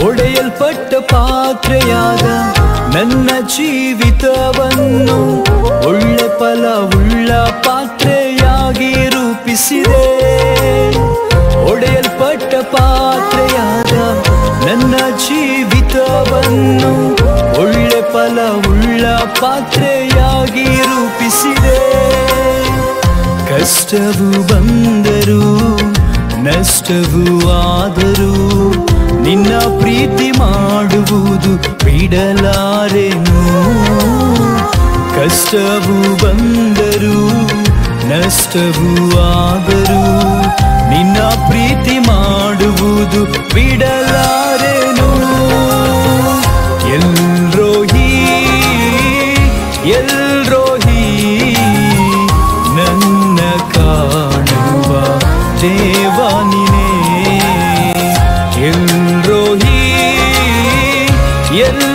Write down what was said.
ಒಡೆಯಲ್ಪಟ್ಟ ಪಾತ್ರೆಯಾದ ನನ್ನ ಜೀವಿತವನ್ನು ಒಳ್ಳೆ ಫಲವುಳ್ಳ ಪಾತ್ರೆಯಾಗಿ ರೂಪಿಸಿದೆ ಒಡೆಯಲ್ಪಟ್ಟ ಪಾತ್ರೆಯಾದ ನನ್ನ ಜೀವಿತವನ್ನು ಒಳ್ಳೆ ಫಲವುಳ್ಳ ಪಾತ್ರೆಯಾಗಿ ರೂಪಿಸಿದೆ ಕಷ್ಟವು ಬಂದರೂ ನಷ್ಟವು ಆದರೂ ನಿನ್ನ ಪ್ರೀತಿ ಮಾಡುವುದು ಬಿಡಲಾರೆನು ಕಷ್ಟವು ಬಂದರೂ ನಷ್ಟವು ಆದರೂ ನಿನ್ನ ಪ್ರೀತಿ ಮಾಡುವುದು ಬಿಡಲಾರೆನು ಎಲ್ರೋಹಿ ಎಲ್ರೋಹಿ ನನ್ನ ಕಾಣುವ ದೇವಾನಿನೇ ಎಲ್ರೋಹಿ ಎಲ್